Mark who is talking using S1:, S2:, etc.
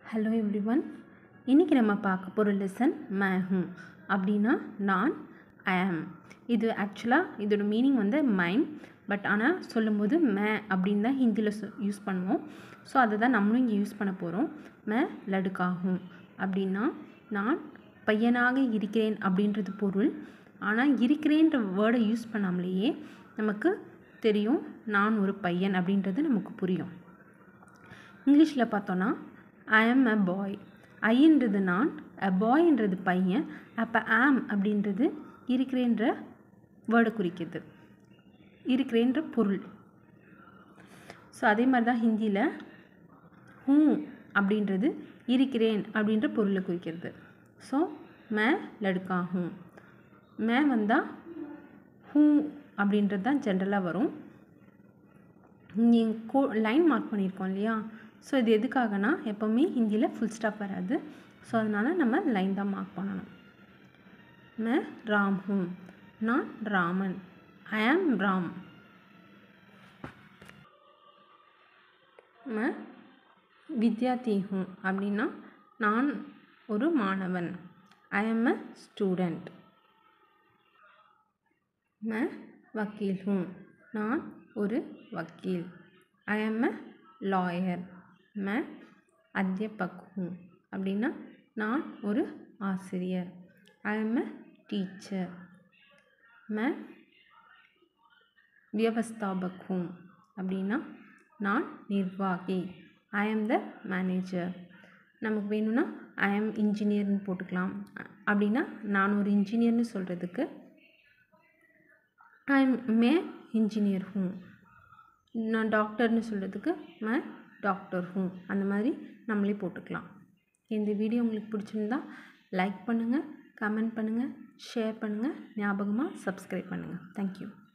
S1: hello everyone இன்றைக்கி நம்ம பார்க்க போகிற லெசன் மே ஹூ அப்படின்னா நான் ஐ ஆம் இது ஆக்சுவலாக இதோட மீனிங் வந்து மைம் பட் ஆனால் சொல்லும்போது மே அப்படின்னு தான் ஹிந்தியில் சொ யூஸ் பண்ணுவோம் ஸோ அதை தான் நம்மளும் இங்கே யூஸ் பண்ண போகிறோம் மே லடுக்காகும் அப்படின்னா நான் பையனாக இருக்கிறேன் அப்படின்றது பொருள் ஆனால் இருக்கிறேன்ற வேர்டை யூஸ் பண்ணாமலேயே நமக்கு தெரியும் நான் ஒரு பையன் அப்படின்றது நமக்கு புரியும் இங்கிலீஷில் பார்த்தோன்னா ஐ ஆம் அ பாய் ஐன்றது நான் அ பாய்ன்றது பையன் அப்போ ஆம் அப்படின்றது இருக்கிறேன்ற வேர்டை குறிக்கிது இருக்கிறேன்ற பொருள் ஸோ அதே மாதிரி தான் ஹிந்தியில் ஹூ அப்படின்றது இருக்கிறேன் அப்படின்ற பொருளை குறிக்கிறது ஸோ மே லடுக்கா ஹூ மே வந்தால் ஹூ அப்படின்றது தான் ஜென்ரலாக வரும் இங்கே கோ லைன் மார்க் பண்ணியிருக்கோம் இல்லையா ஸோ இது எதுக்காகனா எப்போவுமே ஹிந்தியில் ஃபுல் ஸ்டாப் வராது ஸோ அதனால் நம்ம லைன் தான் மார்க் பண்ணணும் மே ராம் ஹூ நான் ராமன் ஐ ஆம் ராம் मैं வித்யார்த்தி ஹூ அப்படின்னா நான் ஒரு மாணவன் ஐ எம் அ ஸ்டூடெண்ட் मैं வக்கீல் ஹூ நான் ஒரு வக்கீல் ஐ எம் அ லாயர் मैं அத்தியபக் ஹூ அப்படின்னா நான் ஒரு ஆசிரியர் ஐ எம் அ டீச்சர் मैं வியவஸ்தாபக் ஹூ அப்படின்னா நான் நிர்வாகி ஐ ஆம் த மேனேஜர் நமக்கு வேணும்னா ஐ ஆம் இன்ஜினியர்னு போட்டுக்கலாம் அப்படின்னா நான் ஒரு இன்ஜினியர்னு சொல்கிறதுக்கு I am may engineer who நான் டாக்டர்னு சொல்கிறதுக்கு மே டாக்டர் ஹூ அந்த மாதிரி நம்மளே போட்டுக்கலாம் இந்த வீடியோ உங்களுக்கு பிடிச்சிருந்தா லைக் பண்ணுங்கள் கமெண்ட் பண்ணுங்கள் ஷேர் பண்ணுங்கள் ஞாபகமாக சப்ஸ்கிரைப் பண்ணுங்கள் தேங்க்யூ